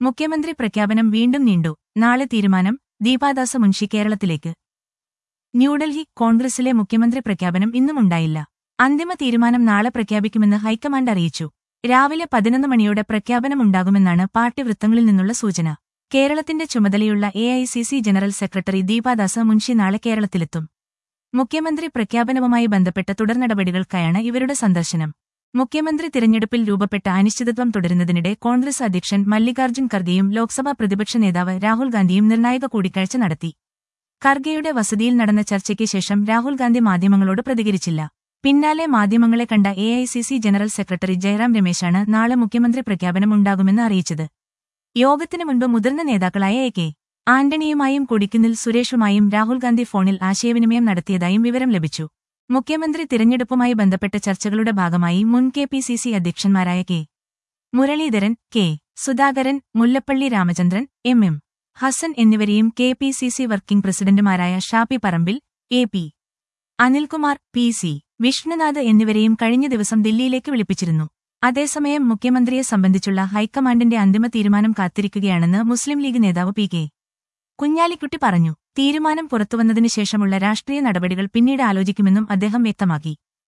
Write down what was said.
മുഖ്യമന്ത്രി പ്രഖ്യാപനം വീണ്ടും നീണ്ടു നാളെ തീരുമാനം ദീപാദാസ മുൻഷി കേരളത്തിലേക്ക് ന്യൂഡൽഹി കോൺഗ്രസിലെ മുഖ്യമന്ത്രി പ്രഖ്യാപനം ഇന്നും ഉണ്ടായില്ല അന്തിമ തീരുമാനം നാളെ പ്രഖ്യാപിക്കുമെന്ന് ഹൈക്കമാൻഡ് അറിയിച്ചു രാവിലെ പതിനൊന്ന് മണിയോടെ പ്രഖ്യാപനമുണ്ടാകുമെന്നാണ് പാർട്ടി വൃത്തങ്ങളിൽ നിന്നുള്ള സൂചന കേരളത്തിന്റെ ചുമതലയുള്ള A I C C general secretary Deepa Das Munshi നാളെ കേരളത്തിലെത്തും മുഖ്യമന്ത്രി പ്രഖ്യാപനവുമായി ബന്ധപ്പെട്ട തുടർനടപടികൾക്കായാണ് ഇവരുടെ സന്ദർശനം മുഖ്യമന്ത്രി തിരഞ്ഞെടുപ്പിൽ രൂപപ്പെട്ട അനിശ്ചിതത്വം തുടരുന്നതിനിടെ കോൺഗ്രസ് അധ്യക്ഷൻ മല്ലികാർജ്ജുൻ ഖർഗെയും ലോക്സഭാ പ്രതിപക്ഷ നേതാവ് രാഹുൽ ഗാന്ധിയും നിർണായക കൂടിക്കാഴ്ച നടത്തി ഖർഗെയുടെ വസതിയിൽ നടന്ന ചർച്ചയ്ക്ക് ശേഷം രാഹുൽ ഗാന്ധി മാധ്യമങ്ങളോട് പ്രതികരിച്ചില്ല പിന്നാലെ മാധ്യമങ്ങളെ കണ്ട A I C C general secretary Jairam രമേശാണ് നാളെ മുഖ്യമന്ത്രി പ്രഖ്യാപനം ഉണ്ടാകുമെന്ന് അറിയിച്ചത് യോഗത്തിനു മുൻപ് മുതിർന്ന നേതാക്കളായ എ കെ ആന്റണിയുമായും കൊടിക്കുന്നിൽ സുരേഷുമായും രാഹുൽ ഗാന്ധി ഫോണിൽ ആശയവിനിമയം നടത്തിയതായും വിവരം ലഭിച്ചു മുഖ്യമന്ത്രി തിരഞ്ഞെടുപ്പുമായി ബന്ധപ്പെട്ട ചർച്ചകളുടെ ഭാഗമായി മുൻ കെ പി സി സി അധ്യക്ഷന്മാരായ K Muraleedharan K Sudhakaran Mullappally Ramachandran M M Hassan എന്നിവരെയും K P C C working പ്രസിഡന്റുമാരായ Shafi Parambil A P Anilkumar P C Vishnunath എന്നിവരെയും കഴിഞ്ഞ ദിവസം ദില്ലിയിലേക്ക് വിളിപ്പിച്ചിരുന്നു അതേസമയം മുഖ്യമന്ത്രിയെ സംബന്ധിച്ചുള്ള ഹൈക്കമാൻഡിന്റെ അന്തിമ തീരുമാനം കാത്തിരിക്കുകയാണെന്ന് മുസ്ലിം ലീഗ് നേതാവ് പി കെ കുഞ്ഞാലിക്കുട്ടി പറഞ്ഞു തീരുമാനം പുറത്തുവന്നതിനു ശേഷമുള്ള രാഷ്ട്രീയ നടപടികൾ പിന്നീട് ആലോചിക്കുമെന്നും അദ്ദേഹം വ്യക്തമാക്കി